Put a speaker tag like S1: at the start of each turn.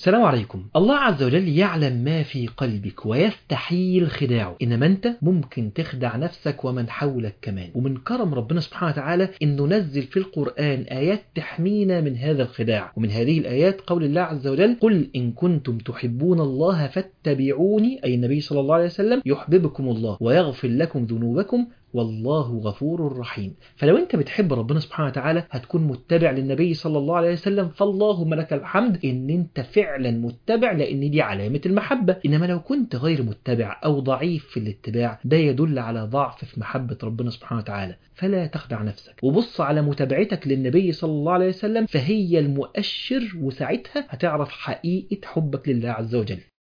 S1: السلام عليكم الله عز وجل يعلم ما في قلبك ويستحيل خداعه إنما أنت ممكن تخدع نفسك ومن حولك كمان ومن كرم ربنا سبحانه وتعالى أنه نزل في القرآن آيات تحمينا من هذا الخداع ومن هذه الآيات قول الله عز وجل قل إن كنتم تحبون الله فاتبعوني أي النبي صلى الله عليه وسلم يحببكم الله ويغفر لكم ذنوبكم والله غفور رحيم فلو انت بتحب ربنا سبحانه وتعالى هتكون متبع للنبي صلى الله عليه وسلم فاللهم لك الحمد ان انت فعلا متبع لان دي علامة المحبة انما لو كنت غير متبع او ضعيف في الاتباع ده يدل على ضعف في محبة ربنا سبحانه وتعالى فلا تخدع نفسك وبص على متابعتك للنبي صلى الله عليه وسلم فهي المؤشر وساعتها هتعرف حقيقة حبك لله عز وجل